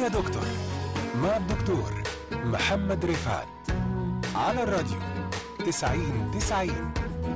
دكتور مع الدكتور محمد رفعت على الراديو تسعين تسعين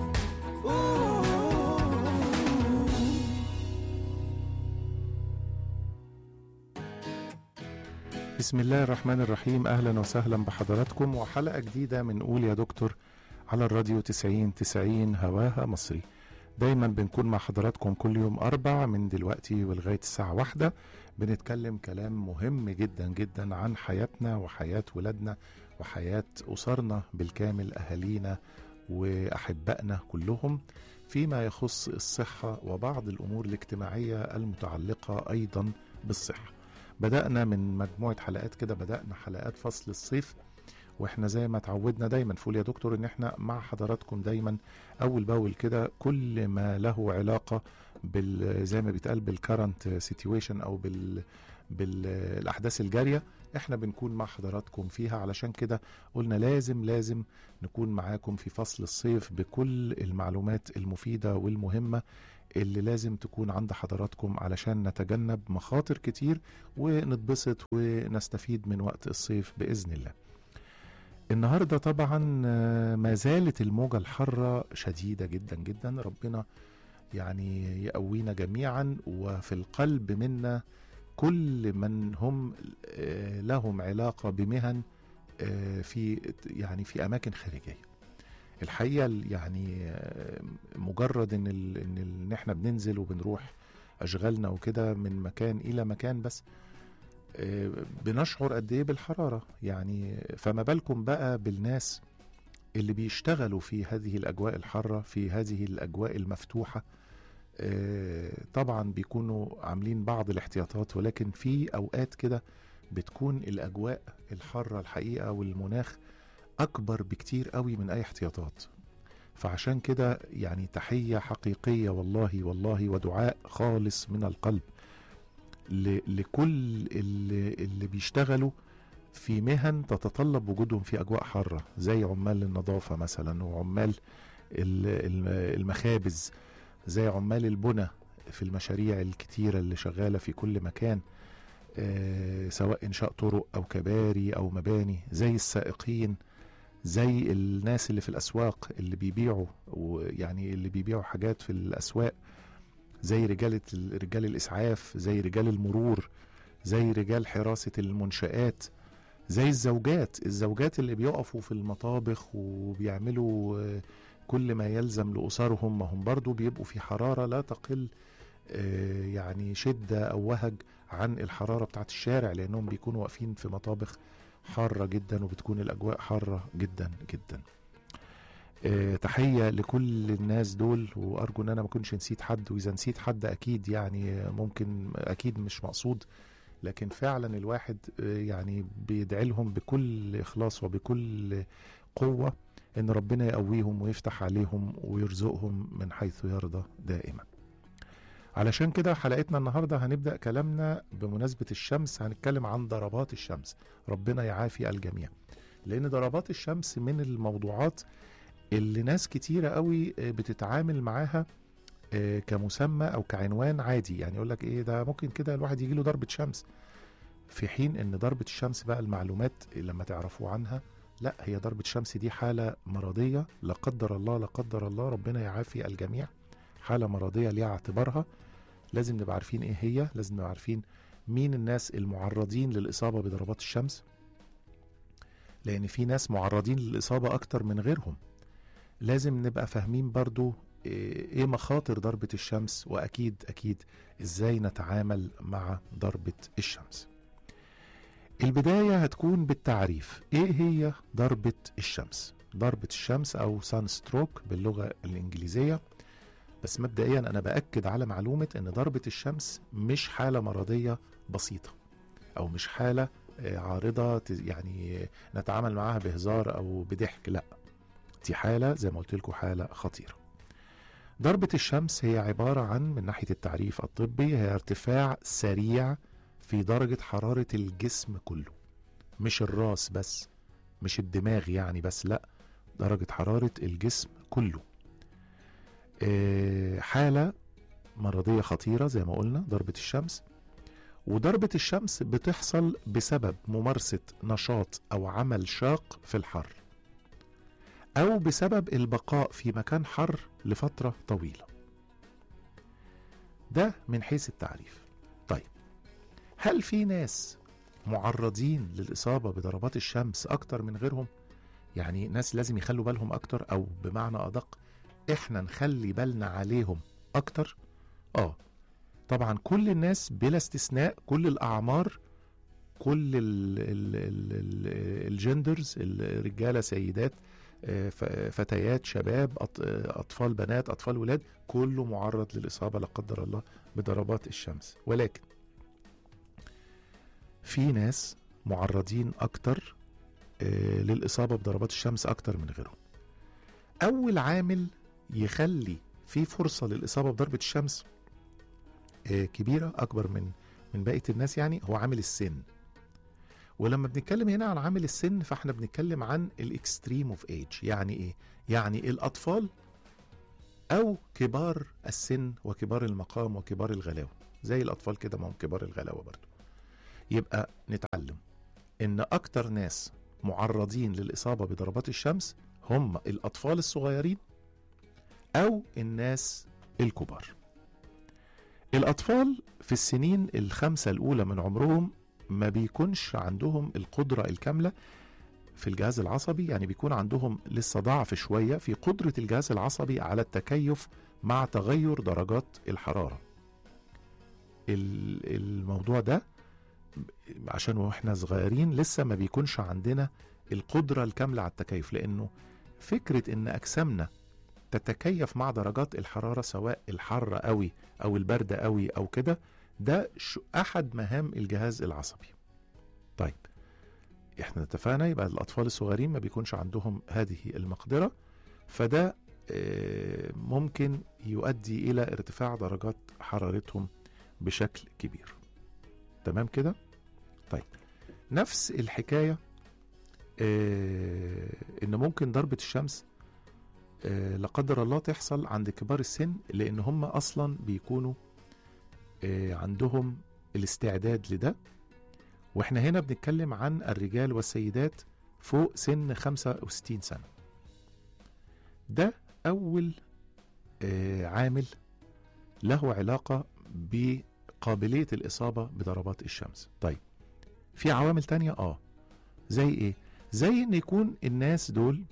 بسم الله الرحمن الرحيم أهلا وسهلا بحضراتكم وحلقة جديدة من قول يا دكتور على الراديو 90 90 هواها مصري دايما بنكون مع حضراتكم كل يوم أربع من دلوقتي ولغاية الساعة واحدة بنتكلم كلام مهم جدا جدا عن حياتنا وحياة ولادنا وحياة أسرنا بالكامل أهالينا وأحبائنا كلهم فيما يخص الصحة وبعض الأمور الاجتماعية المتعلقة أيضا بالصحة بدأنا من مجموعة حلقات كده بدأنا حلقات فصل الصيف واحنا زي ما اتعودنا دايما فول يا دكتور ان احنا مع حضراتكم دايما اول باول كده كل ما له علاقة بال زي ما بيتقال بالكرنت سيتويشن او بال بالاحداث الجاريه احنا بنكون مع حضراتكم فيها علشان كده قلنا لازم لازم نكون معاكم في فصل الصيف بكل المعلومات المفيده والمهمه اللي لازم تكون عند حضراتكم علشان نتجنب مخاطر كتير ونتبسط ونستفيد من وقت الصيف باذن الله. النهارده طبعا آه، ما زالت الموجه الحاره شديده جدا جدا ربنا يعني يقوينا جميعا وفي القلب منا كل من هم آه، لهم علاقه بمهن آه، في يعني في اماكن خارجيه. الحقيقه ال- يعني آه، مجرد ان ال- ان ال- ان احنا بننزل وبنروح اشغالنا وكده من مكان الى مكان بس آه، بنشعر قد ايه بالحراره يعني فما بالكم بقى بالناس اللي بيشتغلوا في هذه الاجواء الحاره في هذه الاجواء المفتوحه آه، طبعا بيكونوا عاملين بعض الاحتياطات ولكن في اوقات كده بتكون الاجواء الحاره الحقيقه والمناخ اكبر بكتير قوي من اي احتياطات فعشان كده يعني تحيه حقيقيه والله والله ودعاء خالص من القلب ل- لكل اللي, اللي بيشتغلوا في مهن تتطلب وجودهم في اجواء حاره زي عمال النظافه مثلا وعمال ال- ال- المخابز زي عمال البنى في المشاريع الكتيره اللي شغاله في كل مكان آه، سواء انشاء طرق او كباري او مباني زي السائقين زي الناس اللي في الاسواق اللي بيبيعوا ويعني اللي بيبيعوا حاجات في الاسواق زي رجالة رجال الاسعاف زي رجال المرور زي رجال حراسة المنشآت زي الزوجات الزوجات اللي بيقفوا في المطابخ وبيعملوا آه، كل ما يلزم لأسرهم ما هم برضو بيبقوا في حرارة لا تقل آه، يعني شدة أو وهج عن الحرارة بتاعت الشارع لأنهم بيكونوا واقفين في مطابخ حارة جدا وبتكون الأجواء حارة جدا جدا آه، تحية لكل الناس دول وأرجو إن أنا ما أكونش نسيت حد وإذا نسيت حد أكيد يعني ممكن أكيد مش مقصود لكن فعلا الواحد آه، يعني بيدعي لهم بكل إخلاص وبكل قوة إن ربنا يقويهم ويفتح عليهم ويرزقهم من حيث يرضى دائما علشان كده حلقتنا النهاردة هنبدأ كلامنا بمناسبة الشمس هنتكلم عن ضربات الشمس ربنا يعافي الجميع لأن ضربات الشمس من الموضوعات اللي ناس كتيرة قوي آه، بتتعامل معاها آه، كمسمى أو كعنوان عادي يعني يقول لك إيه ده ممكن كده الواحد يجي له ضربة شمس في حين إن ضربة الشمس بقى المعلومات لما تعرفوا عنها لا هي ضربة الشمس دي حالة مرضية لا قدر الله لا قدر الله ربنا يعافي الجميع حالة مرضية ليها اعتبارها لازم نبقى عارفين ايه هي لازم نبقى عارفين مين الناس المعرضين للإصابة بضربات الشمس لأن في ناس معرضين للإصابة أكتر من غيرهم لازم نبقى فاهمين برضو إيه إيه مخاطر ضربة الشمس وأكيد أكيد إزاي نتعامل مع ضربة الشمس البداية هتكون بالتعريف إيه هي ضربة الشمس ضربة الشمس أو سان ستروك باللغة الإنجليزية بس مبدئيا أنا بأكد على معلومة إن ضربة الشمس مش حالة مرضية بسيطة أو مش حالة آه، عارضة ت- يعني نتعامل معاها بهزار أو بضحك لا دي حالة زي ما قلت لكم حالة خطيرة ضربة الشمس هي عبارة عن من ناحية التعريف الطبي هي ارتفاع سريع في درجة حرارة الجسم كله مش الراس بس مش الدماغ يعني بس لا درجة حرارة الجسم كله آه، حالة مرضية خطيرة زي ما قلنا ضربة الشمس وضربة الشمس بتحصل بسبب ممارسة نشاط أو عمل شاق في الحر أو بسبب البقاء في مكان حر لفترة طويلة ده من حيث التعريف طيب هل في ناس معرضين للإصابة بضربات الشمس أكتر من غيرهم؟ يعني ناس لازم يخلوا بالهم أكتر أو بمعنى أدق إحنا نخلي بالنا عليهم أكتر؟ آه طبعا كل الناس بلا استثناء كل الأعمار كل ال ال ال ال الجندرز الرجالة سيدات آه، ف- فتيات شباب أط- آه، أطفال بنات أطفال ولاد كله معرض للإصابة لا قدر الله بضربات الشمس ولكن في ناس معرضين أكتر آه، للإصابة بضربات الشمس أكتر من غيرهم أول عامل يخلي في فرصة للإصابة بضربة الشمس آه، كبيرة أكبر من من بقية الناس يعني هو عامل السن ولما بنتكلم هنا عن عامل السن فاحنا بنتكلم عن الاكستريم اوف ايج يعني ايه يعني الاطفال او كبار السن وكبار المقام وكبار الغلاوه زي الاطفال كده ما هم كبار الغلاوه برضو يبقى نتعلم ان اكتر ناس معرضين للاصابه بضربات الشمس هم الاطفال الصغيرين او الناس الكبار الاطفال في السنين الخمسه الاولى من عمرهم ما بيكونش عندهم القدرة الكاملة في الجهاز العصبي يعني بيكون عندهم لسه ضعف شوية في قدرة الجهاز العصبي على التكيف مع تغير درجات الحرارة ال- الموضوع ده عشان واحنا صغيرين لسه ما بيكونش عندنا القدرة الكاملة على التكيف لأنه فكرة إن أجسامنا تتكيف مع درجات الحرارة سواء الحر قوي أو البرد قوي أو كده ده ش- احد مهام الجهاز العصبي طيب احنا اتفقنا يبقى الاطفال الصغيرين ما بيكونش عندهم هذه المقدره فده آه، ممكن يؤدي الى ارتفاع درجات حرارتهم بشكل كبير تمام كده طيب نفس الحكايه آه، ان ممكن ضربه الشمس آه، لا قدر الله تحصل عند كبار السن لان هم اصلا بيكونوا آه، عندهم الاستعداد لده واحنا هنا بنتكلم عن الرجال والسيدات فوق سن 65 سنة ده أول آه، عامل له علاقة بقابلية الإصابة بضربات الشمس طيب في عوامل تانية آه زي إيه؟ زي إن يكون الناس دول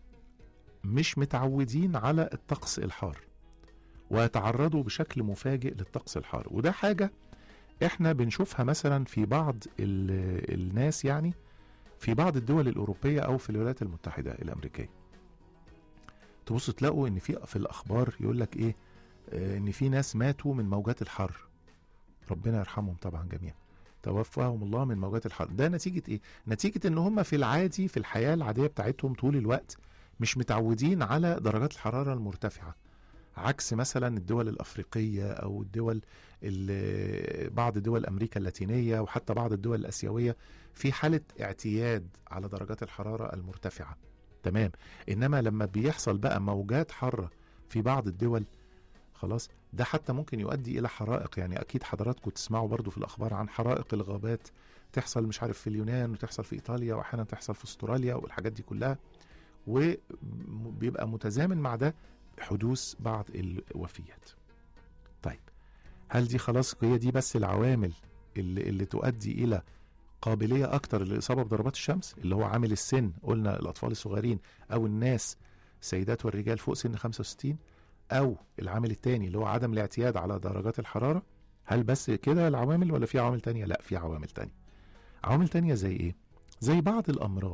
مش متعودين على الطقس الحار ويتعرضوا بشكل مفاجئ للطقس الحار وده حاجة احنا بنشوفها مثلا في بعض ال- الناس يعني في بعض الدول الأوروبية أو في الولايات المتحدة الأمريكية تبص تلاقوا إن في في الأخبار يقول لك إيه آه، إن في ناس ماتوا من موجات الحر ربنا يرحمهم طبعا جميعا توفاهم الله من موجات الحر ده نتيجة إيه؟ نتيجة إن هم في العادي في الحياة العادية بتاعتهم طول الوقت مش متعودين على درجات الحرارة المرتفعة عكس مثلا الدول الافريقيه او الدول ال- بعض دول امريكا اللاتينيه وحتى بعض الدول الاسيويه في حاله اعتياد على درجات الحراره المرتفعه تمام انما لما بيحصل بقى موجات حاره في بعض الدول خلاص ده حتى ممكن يؤدي الى حرائق يعني اكيد حضراتكم تسمعوا برضو في الاخبار عن حرائق الغابات تحصل مش عارف في اليونان وتحصل في ايطاليا واحيانا تحصل في استراليا والحاجات دي كلها وبيبقى متزامن مع ده حدوث بعض الوفيات طيب هل دي خلاص هي دي بس العوامل اللي, اللي تؤدي الى قابليه اكتر للاصابه بضربات الشمس اللي هو عامل السن قلنا الاطفال الصغيرين او الناس السيدات والرجال فوق سن 65 او العامل الثاني اللي هو عدم الاعتياد على درجات الحراره هل بس كده العوامل ولا في عوامل تانية لا في عوامل تانية عوامل تانية زي ايه زي بعض الامراض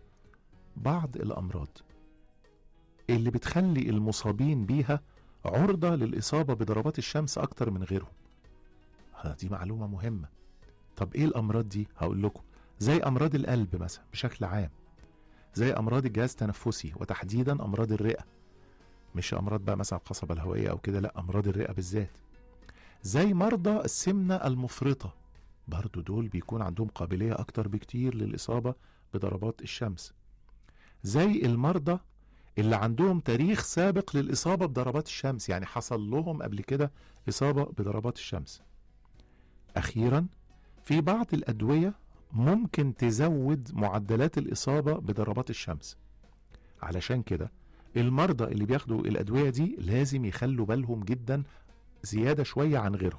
بعض الامراض اللي بتخلي المصابين بيها عرضة للإصابة بضربات الشمس أكتر من غيرهم ها، دي معلومة مهمة طب إيه الأمراض دي؟ هقول لكم زي أمراض القلب مثلا بشكل عام زي أمراض الجهاز التنفسي وتحديدا أمراض الرئة مش أمراض بقى مثلا القصبة الهوائية أو كده لا أمراض الرئة بالذات زي مرضى السمنة المفرطة برضو دول بيكون عندهم قابلية أكتر بكتير للإصابة بضربات الشمس زي المرضى اللي عندهم تاريخ سابق للإصابة بضربات الشمس يعني حصل لهم قبل كده إصابة بضربات الشمس أخيرا في بعض الادويه ممكن تزود معدلات الاصابه بضربات الشمس علشان كده المرضى اللي بياخدوا الادويه دي لازم يخلوا بالهم جدا زياده شويه عن غيرهم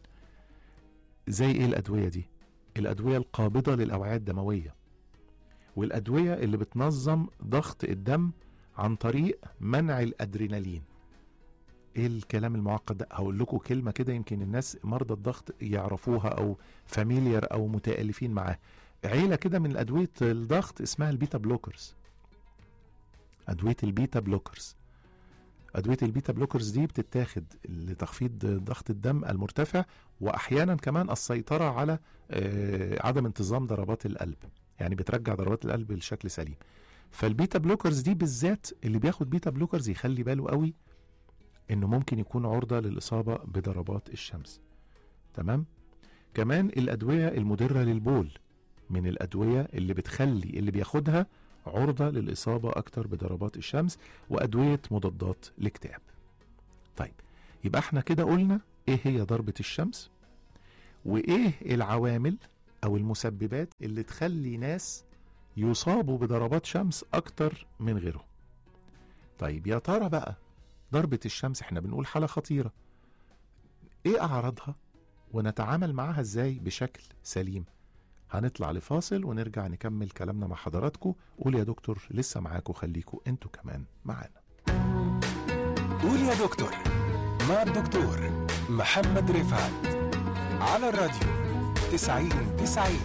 زي ايه الادويه دي الادويه القابضه للاوعيه الدمويه والادويه اللي بتنظم ضغط الدم عن طريق منع الادرينالين ايه الكلام المعقد ده هقول لكم كلمه كده يمكن الناس مرضى الضغط يعرفوها او فاميليار او متالفين معاها عيله كده من ادويه الضغط اسمها البيتا بلوكرز ادويه البيتا بلوكرز ادويه البيتا بلوكرز دي بتتاخد لتخفيض ضغط الدم المرتفع واحيانا كمان السيطره على آه، عدم انتظام ضربات القلب يعني بترجع ضربات القلب لشكل سليم فالبيتا بلوكرز دي بالذات اللي بياخد بيتا بلوكرز يخلي باله قوي انه ممكن يكون عرضه للاصابه بضربات الشمس تمام كمان الادويه المدره للبول من الادويه اللي بتخلي اللي بياخدها عرضه للاصابه اكتر بضربات الشمس وادويه مضادات الاكتئاب طيب يبقى احنا كده قلنا ايه هي ضربه الشمس وايه العوامل او المسببات اللي تخلي ناس يصابوا بضربات شمس اكتر من غيرهم طيب يا ترى بقى ضربة الشمس احنا بنقول حالة خطيرة ايه اعراضها ونتعامل معاها ازاي بشكل سليم هنطلع لفاصل ونرجع نكمل كلامنا مع حضراتكم قول يا دكتور لسه معاكم خليكم انتوا كمان معانا قول يا دكتور مع الدكتور محمد رفعت على الراديو تسعين تسعين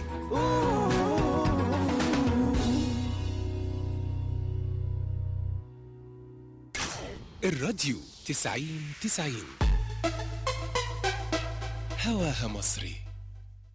الراديو تسعين تسعين هواها مصري